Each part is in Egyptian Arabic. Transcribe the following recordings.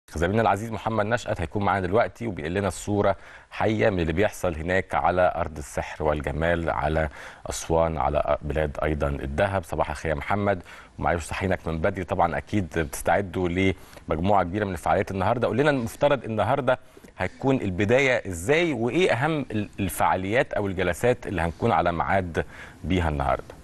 زميلنا العزيز محمد نشأت هيكون معانا دلوقتي وبيقول لنا الصورة حية من اللي بيحصل هناك على أرض السحر والجمال على أسوان على بلاد أيضا الذهب صباح الخير يا محمد ومعلش صحينك من بدري طبعا أكيد بتستعدوا لمجموعة كبيرة من الفعاليات النهاردة قول لنا المفترض النهاردة هتكون البداية إزاي وإيه أهم الفعاليات أو الجلسات اللي هنكون على ميعاد بيها النهارده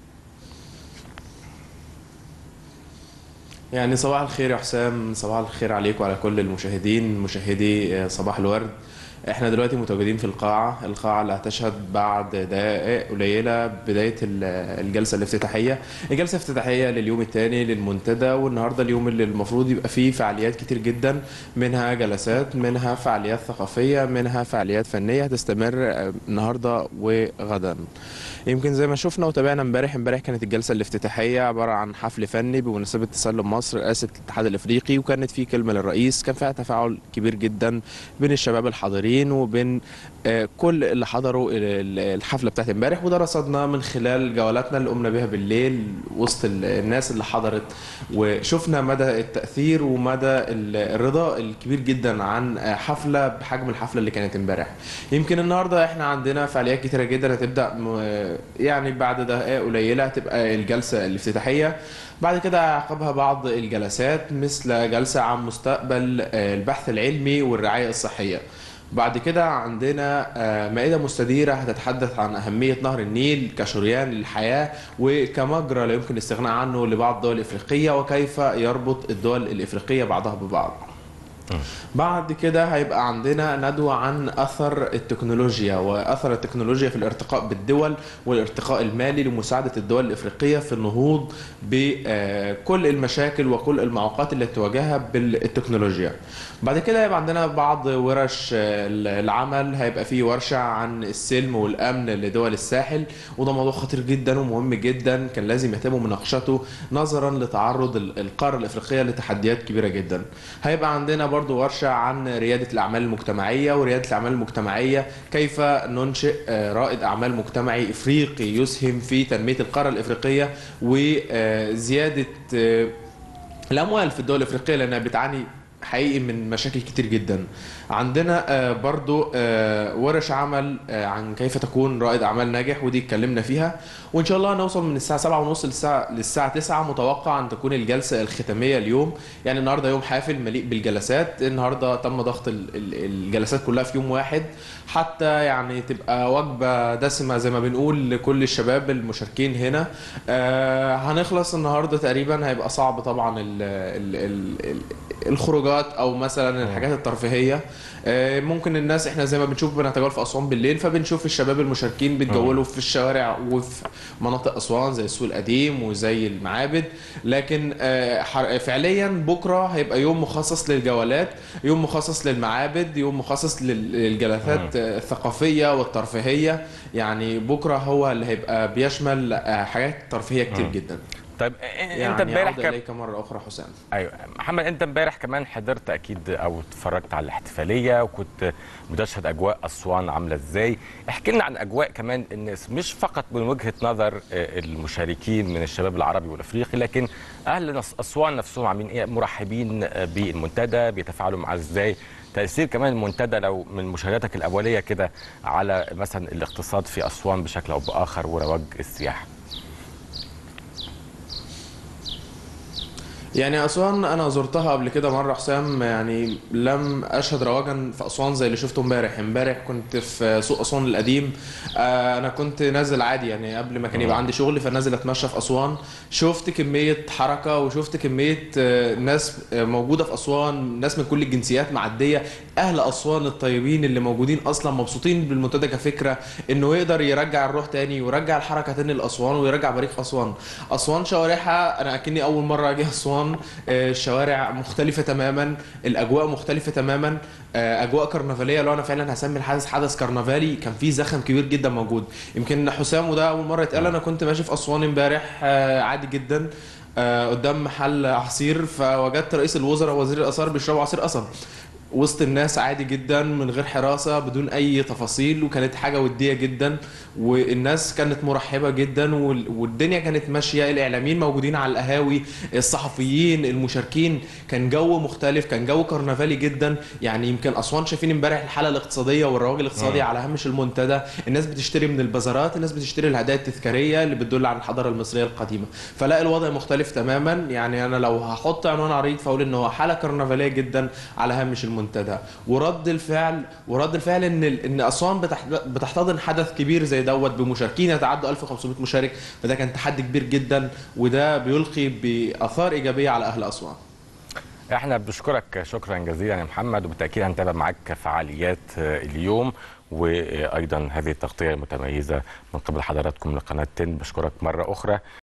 يعني صباح الخير يا حسام صباح الخير عليك وعلى كل المشاهدين مشاهدي صباح الورد احنا دلوقتي متواجدين في القاعة القاعة اللي هتشهد بعد دقائق قليلة بداية الجلسة الافتتاحية الجلسة الافتتاحية لليوم الثاني للمنتدى والنهاردة اليوم اللي المفروض يبقى فيه فعاليات كتير جدا منها جلسات منها فعاليات ثقافية منها فعاليات فنية هتستمر النهاردة وغدا يمكن زي ما شفنا وتابعنا امبارح امبارح كانت الجلسه الافتتاحيه عباره عن حفل فني بمناسبه تسلم مصر رئاسه الاتحاد الافريقي وكانت في كلمه للرئيس كان فيها تفاعل كبير جدا بين الشباب الحاضرين وبين كل اللي حضروا الحفله بتاعت امبارح وده رصدناه من خلال جولاتنا اللي قمنا بها بالليل وسط الناس اللي حضرت وشفنا مدى التاثير ومدى الرضا الكبير جدا عن حفله بحجم الحفله اللي كانت امبارح يمكن النهارده احنا عندنا فعاليات كتيره جدا هتبدا يعني بعد دقائق قليله هتبقى الجلسه الافتتاحيه بعد كده عقبها بعض الجلسات مثل جلسه عن مستقبل البحث العلمي والرعايه الصحيه بعد كده عندنا مائدة مستديرة هتتحدث عن أهمية نهر النيل كشريان للحياة وكمجرى لا يمكن الاستغناء عنه لبعض الدول الإفريقية وكيف يربط الدول الإفريقية بعضها ببعض بعد كده هيبقى عندنا ندوة عن أثر التكنولوجيا وأثر التكنولوجيا في الارتقاء بالدول والارتقاء المالي لمساعدة الدول الإفريقية في النهوض بكل المشاكل وكل المعوقات اللي تواجهها بالتكنولوجيا بعد كده هيبقى عندنا بعض ورش العمل هيبقى فيه ورشة عن السلم والأمن لدول الساحل وده موضوع خطير جدا ومهم جدا كان لازم يتم مناقشته نظرا لتعرض القارة الإفريقية لتحديات كبيرة جدا هيبقى عندنا برضو ورشة عن ريادة الأعمال المجتمعية وريادة الأعمال المجتمعية كيف ننشئ رائد أعمال مجتمعي إفريقي يسهم في تنمية القارة الإفريقية وزيادة الأموال في الدول الإفريقية لأنها بتعاني حقيقي من مشاكل كتير جدا عندنا برضو ورش عمل عن كيف تكون رائد اعمال ناجح ودي اتكلمنا فيها وان شاء الله هنوصل من الساعه 7:30 للساعه للساعه 9 متوقع ان تكون الجلسه الختاميه اليوم يعني النهارده يوم حافل مليء بالجلسات النهارده تم ضغط الجلسات كلها في يوم واحد حتى يعني تبقى وجبه دسمه زي ما بنقول لكل الشباب المشاركين هنا هنخلص النهارده تقريبا هيبقى صعب طبعا ال ال ال الخروجات او مثلا الحاجات الترفيهيه ممكن الناس احنا زي ما بنشوف بنتجول في اسوان بالليل فبنشوف الشباب المشاركين بيتجولوا في الشوارع وفي مناطق اسوان زي السوق القديم وزي المعابد لكن فعليا بكره هيبقى يوم مخصص للجولات يوم مخصص للمعابد يوم مخصص للجلسات الثقافيه والترفيهيه يعني بكره هو اللي هيبقى بيشمل حاجات ترفيهيه كتير جدا طيب يعني انت امبارح كم... اليك مره اخرى حسام ايوه محمد انت امبارح كمان حضرت اكيد او اتفرجت على الاحتفاليه وكنت بتشهد اجواء اسوان عامله ازاي احكي لنا عن اجواء كمان الناس مش فقط من وجهه نظر المشاركين من الشباب العربي والافريقي لكن اهل اسوان نفسهم عاملين ايه مرحبين بالمنتدى بيتفاعلوا معاه ازاي تاثير كمان المنتدى لو من مشاهداتك الاوليه كده على مثلا الاقتصاد في اسوان بشكل او باخر ورواج السياحه يعني اسوان انا زرتها قبل كده مره حسام يعني لم اشهد رواجا في اسوان زي اللي شفته امبارح امبارح كنت في سوق اسوان القديم آه انا كنت نازل عادي يعني قبل ما كان يبقى عندي شغل فنازل اتمشى في اسوان شفت كميه حركه وشفت كميه آه ناس آه موجوده في اسوان ناس من كل الجنسيات معديه اهل اسوان الطيبين اللي موجودين اصلا مبسوطين بالمنتدى كفكره انه يقدر يرجع الروح تاني ويرجع الحركه تاني لاسوان ويرجع بريق اسوان اسوان شوارعها انا اكني اول مره اجي اسوان الشوارع مختلفة تماما الأجواء مختلفة تماما أجواء كرنفالية لو أنا فعلا هسمي الحدث حدث كرنفالي كان فيه زخم كبير جدا موجود يمكن حسام وده أول مرة يتقال أنا كنت ماشي في أسوان امبارح عادي جدا قدام محل عصير فوجدت رئيس الوزراء ووزير الآثار بيشربوا عصير قصب وسط الناس عادي جدا من غير حراسه بدون اي تفاصيل وكانت حاجه وديه جدا والناس كانت مرحبه جدا وال- والدنيا كانت ماشيه الاعلاميين موجودين على القهاوي الصحفيين المشاركين كان جو مختلف كان جو كرنفالي جدا يعني يمكن اسوان شايفين امبارح الحاله الاقتصاديه والرواج الاقتصادي على هامش المنتدى الناس بتشتري من البازارات الناس بتشتري الهدايا التذكاريه اللي بتدل على الحضاره المصريه القديمه فلا الوضع مختلف تماما يعني انا لو هحط عنوان عريض فاقول ان هو حاله كرنفاليه جدا على هامش المنتدى ورد الفعل ورد الفعل ان ان اسوان بتح- بتحتضن حدث كبير زي دوت بمشاركين يتعدوا 1500 مشارك فده كان تحدي كبير جدا وده بيلقي باثار ايجابيه على اهل اسوان احنا بنشكرك شكرا جزيلا يا محمد وبالتاكيد هنتابع معاك فعاليات آه، اليوم وايضا هذه التغطيه المتميزه من قبل حضراتكم لقناه 10 بشكرك مره اخرى